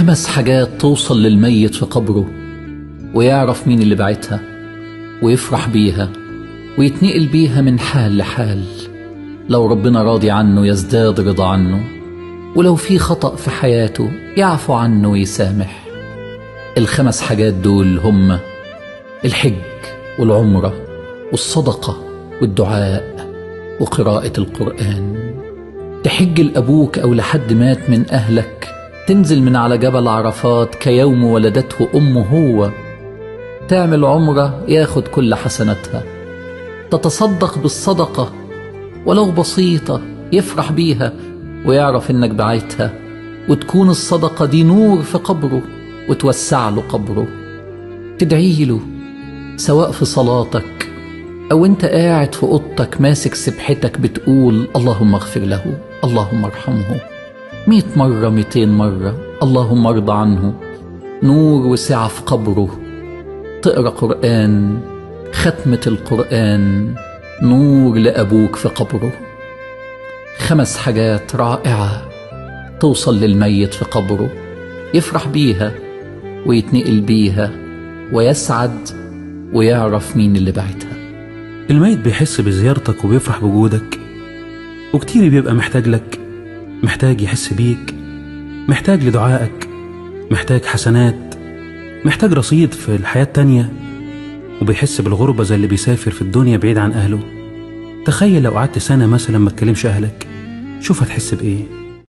خمس حاجات توصل للميت في قبره ويعرف مين اللي بعتها ويفرح بيها ويتنقل بيها من حال لحال لو ربنا راضي عنه يزداد رضا عنه ولو في خطأ في حياته يعفو عنه ويسامح الخمس حاجات دول هم الحج والعمرة والصدقة والدعاء وقراءة القرآن تحج لأبوك أو لحد مات من أهلك تنزل من على جبل عرفات كيوم ولدته أمه هو تعمل عمرة ياخد كل حسناتها تتصدق بالصدقة ولو بسيطة يفرح بيها ويعرف إنك بعتها وتكون الصدقة دي نور في قبره وتوسع له قبره تدعي له سواء في صلاتك أو أنت قاعد في أوضتك ماسك سبحتك بتقول اللهم اغفر له اللهم ارحمه مئة مرة مئتين مرة اللهم ارضى عنه نور وسعة في قبره تقرأ قرآن ختمة القرآن نور لأبوك في قبره خمس حاجات رائعة توصل للميت في قبره يفرح بيها ويتنقل بيها ويسعد ويعرف مين اللي بعتها الميت بيحس بزيارتك وبيفرح بوجودك وكتير بيبقى محتاج لك محتاج يحس بيك محتاج لدعائك محتاج حسنات محتاج رصيد في الحياة التانية وبيحس بالغربة زي اللي بيسافر في الدنيا بعيد عن أهله تخيل لو قعدت سنة مثلا ما تكلمش أهلك شوف هتحس بإيه